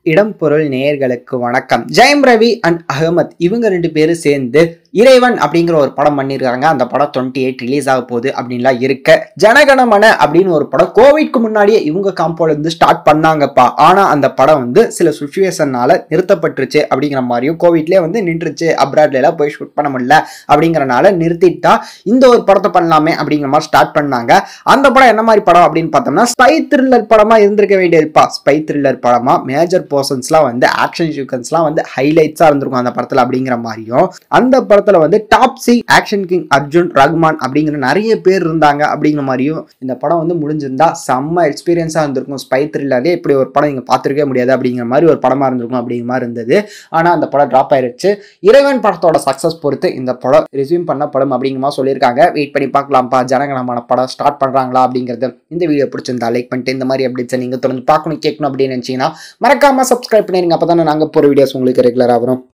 இடம் பொருள் நேயர்களுக்கு வணக்கம் ஜெயம் ரவி அண்ட் அகமத் இவங்க ரெண்டு பேரும் சேர்ந்து இறைவன் அப்படிங்கிற ஒரு படம் பண்ணியிருக்காங்க அந்த படம் டுவெண்ட்டி எயிட் ரிலீஸ் ஆக போகுது அப்படின்லாம் இருக்க ஜனகணமன அப்படின்னு ஒரு படம் கோவிட்க்கு முன்னாடியே இவங்க காம்போல இருந்து ஸ்டார்ட் பண்ணாங்கப்பா ஆனா அந்த படம் வந்து சில சுச்சுவேஷன்னால நிறுத்தப்பட்டுருச்சு அப்படிங்கிற மாதிரியும் கோவிட்லேயே வந்து நின்றுச்சு அப்ராட்ல எல்லாம் போய் ஷூட் பண்ண முடியல அப்படிங்கறனால நிறுத்திட்டா இந்த ஒரு படத்தை பண்ணலாமே அப்படிங்கிற மாதிரி ஸ்டார்ட் பண்ணாங்க அந்த படம் என்ன மாதிரி படம் அப்படின்னு பார்த்தோம்னா ஸ்பை த்ரில்லர் படமா இருந்திருக்க வேண்டியதுப்பா ஸ்பை த்ரில்லர் படமா மேஜர் போர்ஷன்ஸ்லாம் வந்து ஆக்ஷன் சீக்வன்ஸ்லாம் வந்து ஹைலைட்ஸா இருந்திருக்கும் அந்த படத்துல அப்படிங்கிற மாதிரியும் அந்த படத்துல வந்து டாப் சி ஆக்ஷன் கிங் அர்ஜுன் ரகுமான் அப்படிங்கிற நிறைய பேர் இருந்தாங்க அப்படிங்கிற மாதிரியும் இந்த படம் வந்து முடிஞ்சிருந்தா செம்ம எக்ஸ்பீரியன்ஸா இருந்திருக்கும் ஸ்பை த்ரில்லர்லேயே இப்படி ஒரு படம் நீங்க பார்த்துருக்கவே முடியாது அப்படிங்கிற மாதிரி ஒரு படமா இருந்திருக்கும் அப்படிங்கிற மாதிரி இருந்தது ஆனா அந்த படம் ட்ராப் ஆயிருச்சு இறைவன் படத்தோட சக்சஸ் பொறுத்து இந்த படம் ரிசீவ் பண்ணப்படும் அப்படிங்கிற மாதிரி சொல்லியிருக்காங்க வெயிட் பண்ணி பார்க்கலாம்ப்பா ஜனகணமான படம் ஸ்டார்ட் பண்றாங்களா அப்படிங்கிறது இந்த வீடியோ பிடிச்சிருந்தா லைக் பண்ணிட்டு இந்த மாதிரி அப்டேட்ஸை நீங்க தொடர்ந்து பார்க்கணும் கேட்கணும் அப்படின்னு நினைச்சீங்கன்னா மறக்காம சப்ஸ்கிரைப் பண்ணிருங்க அப்பதானே நாங்க போற வீடியோஸ் உங்களுக்கு ரெகுலரா வரும்